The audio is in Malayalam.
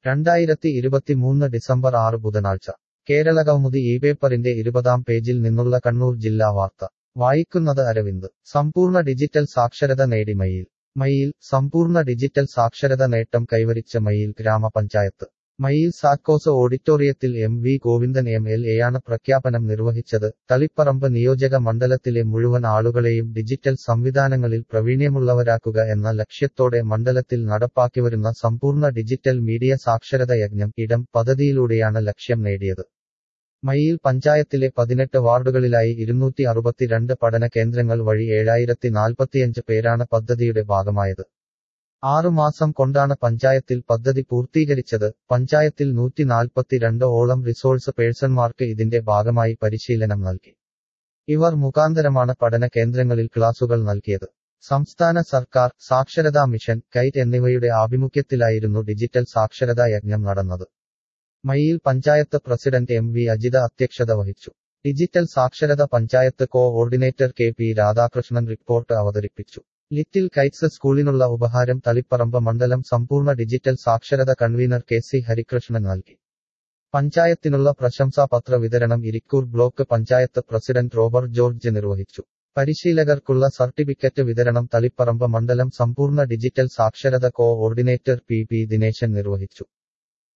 രണ്ടായിരത്തി ഇരുപത്തിമൂന്ന് ഡിസംബർ ആറ് ബുധനാഴ്ച കേരള കൗമുദി ഈ പേപ്പറിന്റെ ഇരുപതാം പേജിൽ നിന്നുള്ള കണ്ണൂർ ജില്ലാ വാർത്ത വായിക്കുന്നത് അരവിന്ദ് സമ്പൂർണ്ണ ഡിജിറ്റൽ സാക്ഷരത നേടി മയിൽ മയിൽ സമ്പൂർണ്ണ ഡിജിറ്റൽ സാക്ഷരത നേട്ടം കൈവരിച്ച മയിൽ ഗ്രാമപഞ്ചായത്ത് മയിൽ സാക്കോസ് ഓഡിറ്റോറിയത്തിൽ M V Govindan M L എയാണ് പ്രഖ്യാപനം നിർവഹിച്ചത് തളിപ്പറമ്പ് നിയോജക മണ്ഡലത്തിലെ മുഴുവൻ ആളുകളെയും ഡിജിറ്റൽ സംവിധാനങ്ങളിൽ പ്രവീണ്യമുള്ളവരാക്കുക എന്ന ലക്ഷ്യത്തോടെ മണ്ഡലത്തിൽ നടപ്പാക്കിവരുന്ന സമ്പൂർണ്ണ ഡിജിറ്റൽ മീഡിയ സാക്ഷരത യജ്ഞം ഇടം പദ്ധതിയിലൂടെയാണ് ലക്ഷ്യം നേടിയത് മയിൽ പഞ്ചായത്തിലെ പതിനെട്ട് വാർഡുകളിലായി ഇരുന്നൂറ്റി അറുപത്തിരണ്ട് പഠന കേന്ദ്രങ്ങൾ വഴി ഏഴായിരത്തി നാൽപ്പത്തിയഞ്ച് പേരാണ് പദ്ധതിയുടെ ഭാഗമായത് ആറുമാസം കൊണ്ടാണ് പഞ്ചായത്തിൽ പദ്ധതി പൂർത്തീകരിച്ചത് പഞ്ചായത്തിൽ നൂറ്റി നാൽപ്പത്തിരണ്ട് ഓളം റിസോഴ്സ് പേഴ്സൺമാർക്ക് ഇതിന്റെ ഭാഗമായി പരിശീലനം നൽകി ഇവർ മുഖാന്തരമാണ് പഠന കേന്ദ്രങ്ങളിൽ ക്ലാസുകൾ നൽകിയത് സംസ്ഥാന സർക്കാർ സാക്ഷരതാ മിഷൻ കൈറ്റ് എന്നിവയുടെ ആഭിമുഖ്യത്തിലായിരുന്നു ഡിജിറ്റൽ സാക്ഷരതാ യജ്ഞം നടന്നത് Mayyil panchayat president M V Ajitha അധ്യക്ഷത വഹിച്ചു ഡിജിറ്റൽ സാക്ഷരത panchayat coordinator K P Radhakrishnan report അവതരിപ്പിച്ചു ലിറ്റിൽ കൈറ്റ്സ് സ്കൂളിനുള്ള ഉപഹാരം തളിപ്പറമ്പ് മണ്ഡലം സമ്പൂർണ്ണ ഡിജിറ്റൽ സാക്ഷരത കൺവീനർ കെ സി ഹരികൃഷ്ണൻ നൽകി പഞ്ചായത്തിനുള്ള പ്രശംസാപത്ര വിതരണം ഇരിക്കൂർ ബ്ലോക്ക് പഞ്ചായത്ത് പ്രസിഡന്റ് റോബർട്ട് ജോർജ് നിർവഹിച്ചു പരിശീലകർക്കുള്ള സർട്ടിഫിക്കറ്റ് വിതരണം തളിപ്പറമ്പ് മണ്ഡലം സമ്പൂർണ്ണ ഡിജിറ്റൽ സാക്ഷരത coordinator P P Dineshan നിർവഹിച്ചു